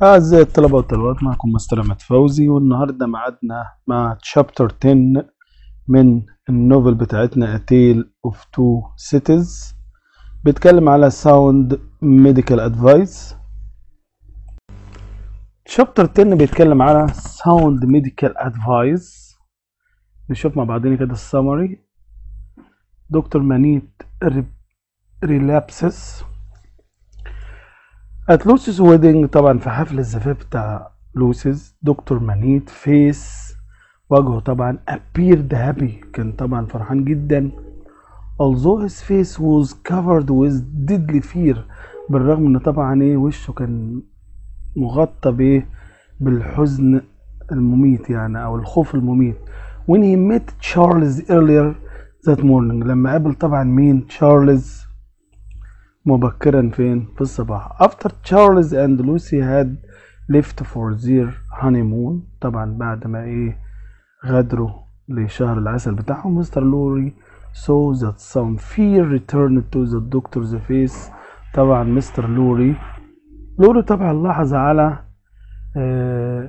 أعزائي الطلبة والطالبات معكم مستر أحمد فوزي والنهاردة معادنا مع تشابتر 10 من النوفل بتاعتنا A Tale of Two Cities بيتكلم على Sound Medical Advice تشابتر 10 بيتكلم على Sound Medical Advice نشوف مع بعضنا كده السمري دكتور مانيت ريلابسس at لوسيس ويدنج طبعا في حفل الزفاف بتاع لوسيس دكتور مانيت فيس وجهه طبعا appeared happy كان طبعا فرحان جدا although his face was covered with deadly fear بالرغم ان طبعا ايه وشه كان مغطى بايه بالحزن المميت يعني او الخوف المميت when he met Charles earlier that morning لما قابل طبعا مين تشارلز مبكرا فين في الصباح after Charles and Lucy had left for their honeymoon طبعا بعد ما ايه غادروا لشهر العسل بتاعهم مستر لوري saw that some fear returned to the doctor's face طبعا مستر لوري لوري طبعا لاحظ على آه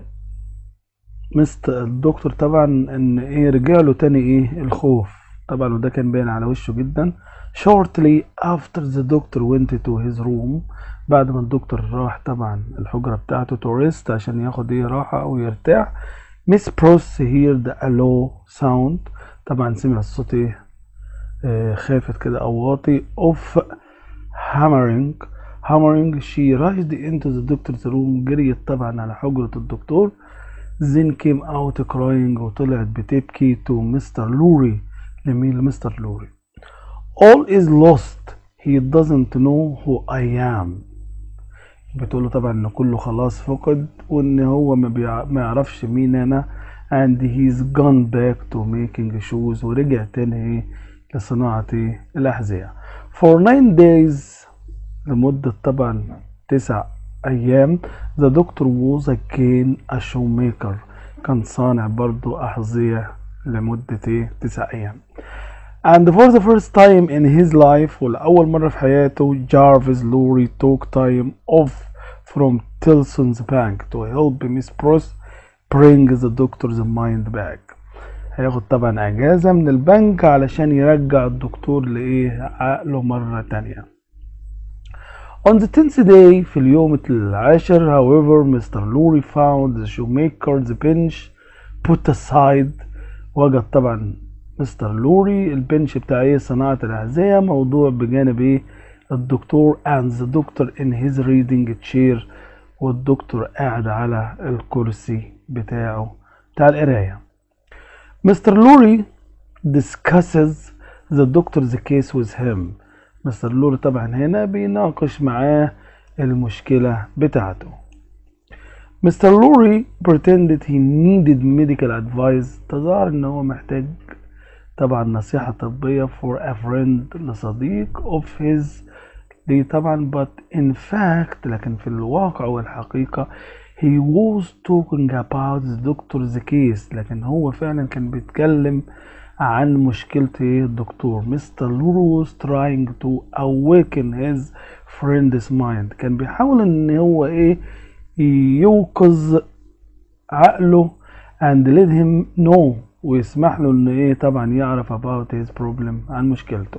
مستر الدكتور طبعا ان ايه رجع له تاني ايه الخوف طبعا وده كان باين على وشه جدا shortly after the doctor went to his room بعد ما الدكتور راح طبعا الحجرة بتاعته تورست عشان ياخد ايه راحة او يرتاح Miss Pross heard a low sound طبعا سمع الصوت ايه آه خافت كده او واطي of hammering hammering she rushed into the doctor's room جريت طبعا على حجرة الدكتور then came out crying وطلعت بتبكي to Mr. لوري لمين لمستر لوري all is lost he doesn't know who I am بتقوله طبعا ان كله خلاص فقد وان هو ما, بيع... ما يعرفش مين انا and he's gone back to making shoes ورجع تاني ايه لصناعة ايه الاحذية for nine days لمدة طبعا تسع ايام the doctor was again a shoemaker كان صانع برضو احذية لمدة ايه تسع ايام and for the first time in his life ولأول مرة في حياته Jarvis Lowry took time off from Tilson's bank to help Miss Pross bring the doctor's mind back هياخد طبعا اجازة من البنك علشان يرجع الدكتور لايه عقله مرة تانية On the tenth day في اليوم العاشر however Mr. Lowry found the shoemaker's bench put aside وجد طبعا مستر لوري البنش بتاع ايه صناعة الأحذية موضوع بجانب ايه الدكتور and the doctor in his reading chair والدكتور قاعد على الكرسي بتاعه بتاع القراية مستر لوري discusses the doctor's case with him مستر لوري طبعا هنا بيناقش معاه المشكلة بتاعته مستر لوري pretended he needed medical advice تظاهر ان هو محتاج طبعا نصيحة طبية for a friend لصديق of his دي طبعا but in fact لكن في الواقع والحقيقة he was talking about the doctor's case لكن هو فعلا كان بيتكلم عن مشكلة ايه الدكتور مستر لورو was trying to awaken his friend's mind كان بيحاول ان هو ايه يوقظ عقله and let him know ويسمح له ان ايه طبعا يعرف about his problem عن مشكلته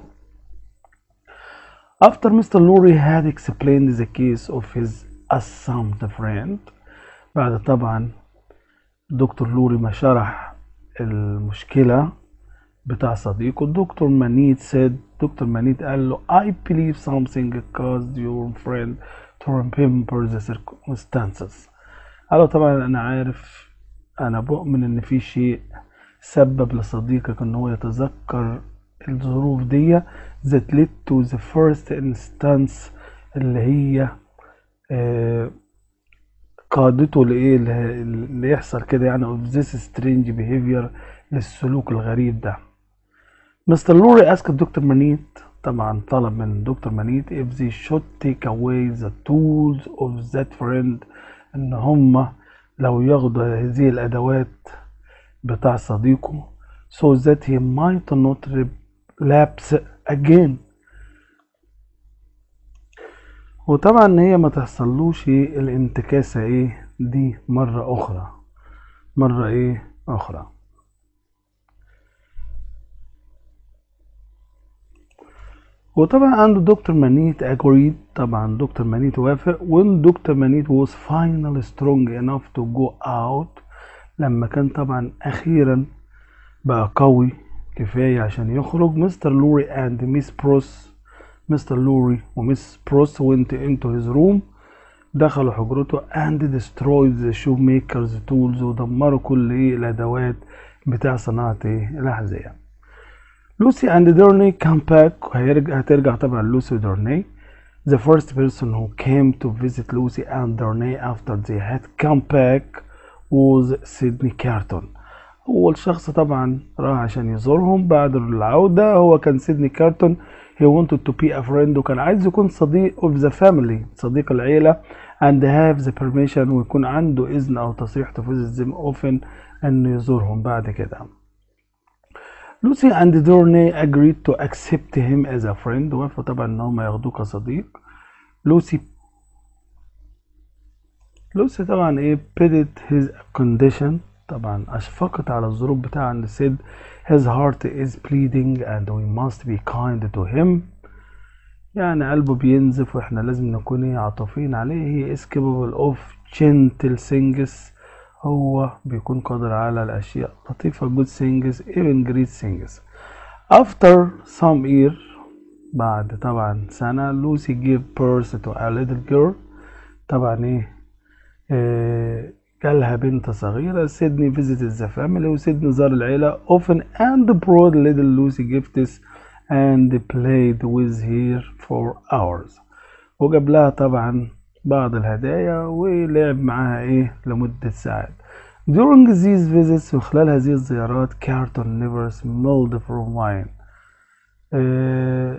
after Mr. Lowry had explained the case of his assumed friend بعد طبعا دكتور لوري ما شرح المشكلة بتاع صديقه الدكتور مانيت said دكتور مانيت قال له I believe something caused your friend to remember the circumstances قال له طبعا انا عارف انا بؤمن ان في شيء سبب لصديقك ان هو يتذكر الظروف دي that led to the first instance اللي هي آه قادته لايه اللي يحصل كده يعني of this strange behavior للسلوك الغريب ده مستر لوري اسك دكتور مانيت طبعا طلب من دكتور مانيت if they should take away the tools of that friend ان هم لو ياخدوا هذه الادوات بتاع صديقه so that he might not relapse again وطبعا هي ما تحصلوش إيه الانتكاسة ايه دي مرة اخرى مرة ايه اخرى وطبعا عنده دكتور مانيت agreed طبعا دكتور مانيت وافق when دكتور مانيت was finally strong enough to go out لما كان طبعا اخيرا بقى قوي كفاية عشان يخرج مستر لوري and ميس بروس مستر لوري وميس بروس went into his room دخلوا حجرته and destroyed the shoemaker's tools ودمروا كل ايه الادوات بتاع صناعة ايه الاحذية لوسي and دورني come back هيرجع هترجع طبعا لوسي ودورني the first person who came to visit Lucy and Darnay after they had come back was سيدني كارتون أول شخص طبعا راح عشان يزورهم بعد العودة هو كان سيدني كارتون he wanted to be a friend وكان عايز يكون صديق of the family صديق العيلة and have the permission ويكون عنده إذن أو تصريح to visit them often إنه يزورهم بعد كده لوسي and دورني agreed to accept him as a friend وافقوا طبعا ان هم ياخدوه كصديق لوسي لوسي طبعا ايه بدت his condition طبعا اشفقت على الظروف بتاعه and said his heart is bleeding and we must be kind to him يعني قلبه بينزف واحنا لازم نكون ايه عاطفين عليه he is capable of gentle things هو بيكون قادر على الأشياء لطيفة good things even great things after some year بعد طبعا سنة لوسي gave birth to a little girl طبعا ايه آه جالها بنت صغيرة سيدني visited the family وسيدني زار العيلة often and brought little Lucy gifts and played with her for hours وجاب لها طبعا بعض الهدايا ولعب معاها ايه لمدة ساعات during these visits وخلال هذه الزيارات كارتون never smelled from wine آه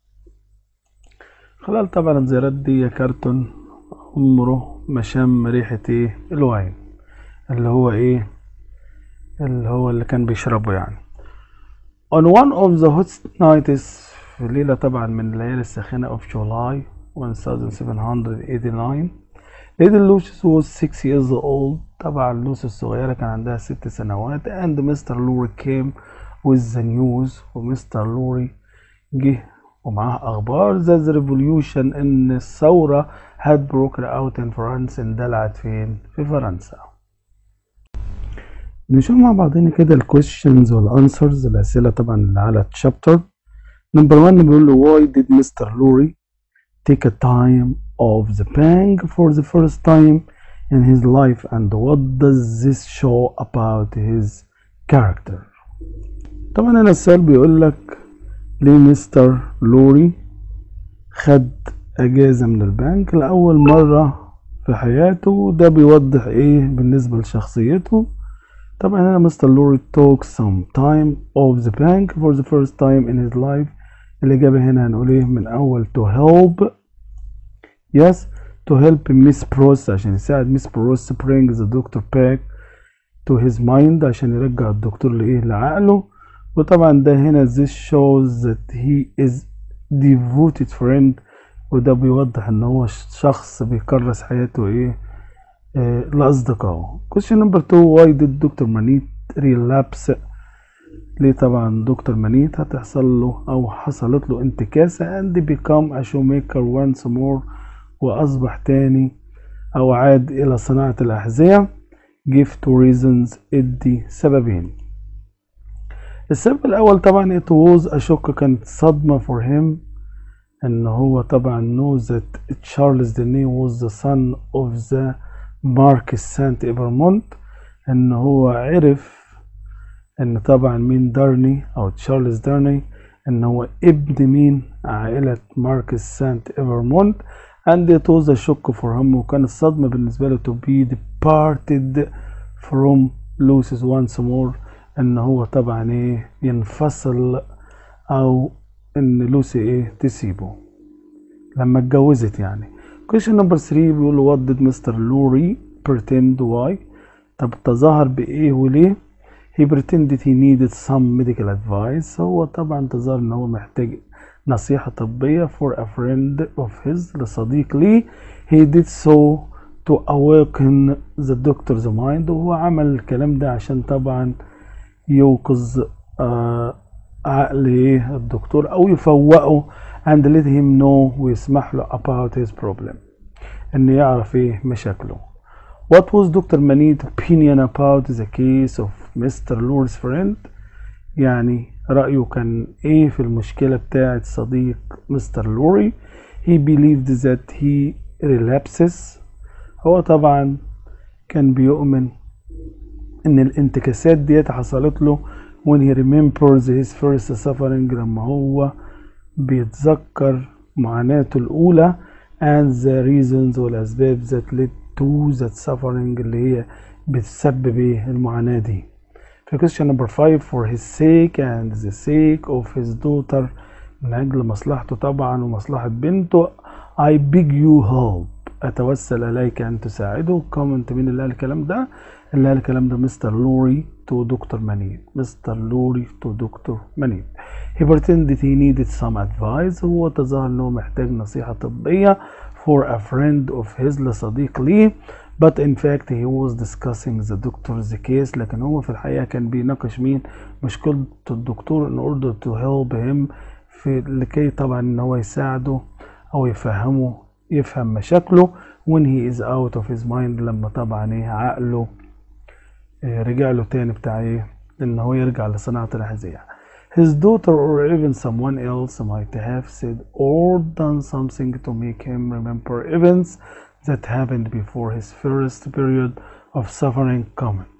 خلال طبعا الزيارات دي كارتون عمره ما شم ريحة ايه الواين اللي هو ايه اللي هو اللي كان بيشربه يعني on one of the hot nights في ليلة طبعا من الليالي الساخنة of July 1789 Little Lucius was six years old طبعا لوسي الصغيرة كان عندها ست سنوات and Mr. Lorry came with the news ومستر لوري جه ومعاه أخبار that the revolution إن الثورة had broken out in France اندلعت فين؟ في فرنسا. نشوف مع بعضنا كده الكويشنز والانسرز الأسئلة طبعا اللي على الشابتر. نمبر 1 بيقول له why did Mr. Lorry take a time of the bank for the first time in his life and what does this show about his character طبعا هنا السؤال بيقول لك ليه مستر لوري خد اجازة من البنك لأول مرة في حياته ده بيوضح ايه بالنسبة لشخصيته طبعا هنا مستر لوري took some time of the bank for the first time in his life الإجابة هنا هنقول ايه من أول to help yes to help Miss Pross عشان يساعد Miss Pross bring the doctor back to his mind عشان يرجع الدكتور لإيه لعقله وطبعا ده هنا this shows that he is devoted friend وده بيوضح ان هو شخص بيكرس حياته ايه آه لأصدقائه question number two why did Dr. Manit relapse ليه طبعا دكتور منيت هتحصل له او حصلت له انتكاسة and become a shoemaker once more واصبح تاني او عاد الى صناعة الاحذية give two reasons ادي سببين السبب الاول طبعا it was a shock كانت صدمة for him ان هو طبعا know that Charles Deney was the son of the Marquis Saint Ebermont ان هو عرف ان طبعا مين دارني او تشارلز دارني ان هو ابن مين عائلة ماركس سانت ايفرمونت and it was a shock for him وكان الصدمة بالنسبة له to be departed from Lucy's once more ان هو طبعا ايه ينفصل او ان لوسي ايه تسيبه لما اتجوزت يعني question number 3 بيقول what did Mr. Lowry pretend why طب تظاهر بايه وليه he pretended he needed some medical advice هو طبعا تظاهر ان هو محتاج نصيحة طبية for a friend of his لصديق ليه he did so to awaken the doctor's mind وهو عمل الكلام ده عشان طبعا يوقظ آه عقل إيه الدكتور أو يفوقه and let him know ويسمح له about his problem إن يعرف إيه مشاكله What was Dr. Manid's opinion about the case of Mr. Lord's friend يعني رأيه كان إيه في المشكلة بتاعة صديق مستر لوري he believed that he relapses هو طبعا كان بيؤمن إن الانتكاسات ديت حصلت له when he remembers his first suffering لما هو بيتذكر معاناته الأولى and the reasons والأسباب that led to that suffering اللي هي بتسبب إيه المعاناة دي في question number 5 for his sake and the sake of his daughter من أجل مصلحته طبعا ومصلحة بنته I beg you help أتوسل إليك أن تساعده كومنت مين اللي قال الكلام ده اللي قال الكلام ده مستر لوري تو دكتور منيب مستر لوري تو دكتور منيب he pretended he needed some advice هو تظاهر انه محتاج نصيحة طبية for a friend of his لصديق ليه but in fact he was discussing the doctor's case لكن هو في الحقيقة كان بيناقش مين مشكلة الدكتور in order to help him في لكي طبعا ان هو يساعده او يفهمه يفهم مشاكله when he is out of his mind لما طبعا ايه عقله إيه رجع له تاني بتاع ايه ان هو يرجع لصناعة الأحذية his daughter or even someone else might have said or done something to make him remember events that happened before his first period of suffering comment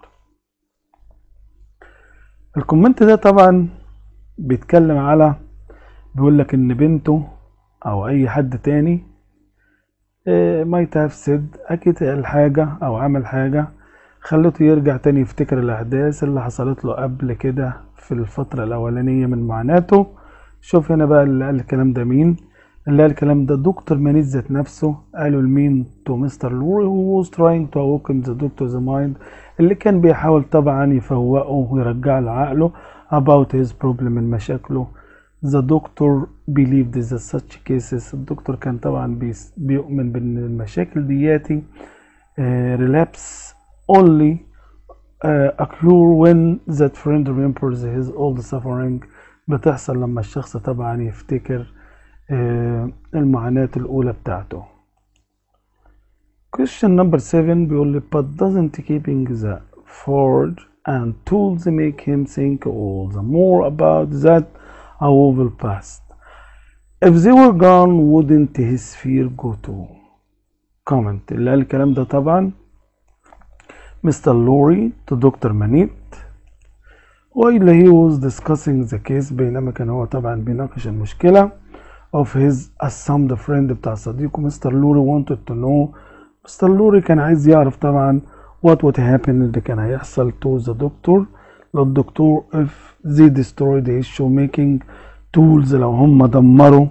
الكومنت ده طبعا بيتكلم على بيقول لك ان بنته او اي حد تاني مايت هاف سيد اكيد قال حاجة او عمل حاجة خلته يرجع تاني يفتكر الاحداث اللي حصلت له قبل كده في الفترة الاولانية من معاناته شوف هنا بقى اللي قال الكلام ده مين اللي قال الكلام ده دكتور مانيت ذات نفسه قالوا لمين تو مستر لوري who was trying to awaken the doctor's mind اللي كان بيحاول طبعا يفوقه ويرجع له عقله about his problem من مشاكله the doctor believed that such cases الدكتور كان طبعا بيؤمن بان المشاكل دياتي uh, relapse only uh, occur when that friend remembers his old suffering بتحصل لما الشخص طبعا يفتكر uh, المعاناة الأولى بتاعته question number 7 بيقول لي but doesn't keeping the forge and tools make him think all the more about that a woeful past if they were gone wouldn't his fear go to comment اللي قال الكلام ده طبعا مستر لوري تو دكتور مانيت while he was discussing the case بينما كان هو طبعا بيناقش المشكلة of his assumed friend بتاع صديقه مستر لوري wanted to know مستر لوري كان عايز يعرف طبعا what would happen اللي كان هيحصل to the doctor للدكتور if they destroyed his showmaking tools لو هم دمروا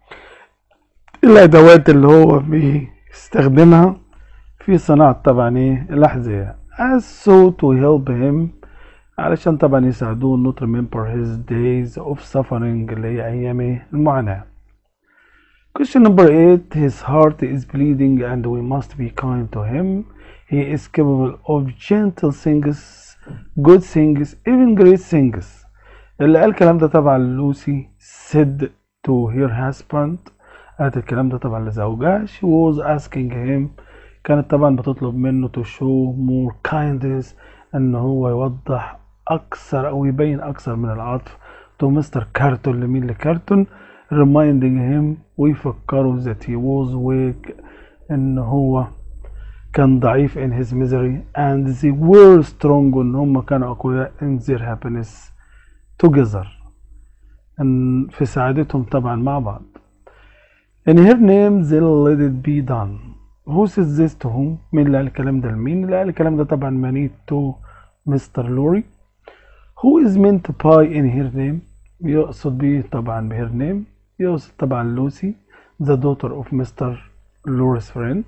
الأدوات اللي هو بيستخدمها في صناعة طبعا ايه الأحذية as so to help him علشان طبعا يساعدوه not remember his days of suffering اللي هي أيام ايه المعاناة question number 8 his heart is bleeding and we must be kind to him he is capable of gentle things good things even great things اللي قال الكلام ده طبعا لوسي said to her husband قالت الكلام ده طبعا لزوجها she was asking him كانت طبعا بتطلب منه to show more kindness ان هو يوضح اكثر او يبين اكثر من العطف to مستر كارتون لمين لكارتون reminding him ويفكره that he was weak ان هو كان ضعيف in his misery and they were strong ان هم كانوا اقوياء in their happiness together إن في سعادتهم طبعا مع بعض in her name they'll let it be done who says this to whom مين اللي قال الكلام ده لمين اللي قال الكلام ده طبعا منيت to مستر لوري who is meant by in her name يقصد بيه طبعا بهير name يقصد طبعا لوسي the daughter of Mr. Lori's friend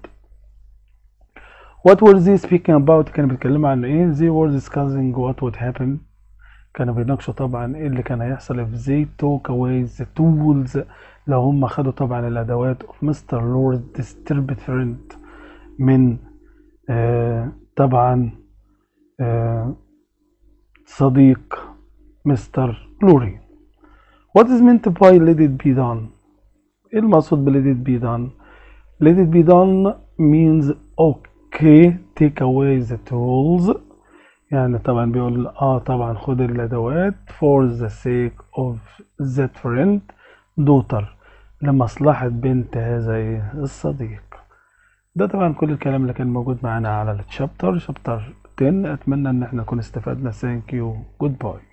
what were they speaking about كانوا بيتكلموا عن ايه they were discussing what would happen كانوا بيناقشوا طبعا ايه اللي كان هيحصل if they took away the tools لو هم خدوا طبعا الادوات of Mr. Lord disturbed friend من آه طبعا آه صديق مستر لوري What is meant by let it be done ايه المقصود ب let it be done let it be done means okay take away the tools يعني طبعا بيقول اه طبعا خد الادوات for the sake of that friend daughter لمصلحة بنت هذا إيه؟ الصديق ده طبعا كل الكلام اللي كان موجود معانا على الشابتر شابتر 10 اتمنى ان احنا نكون استفدنا ثانك يو جود باي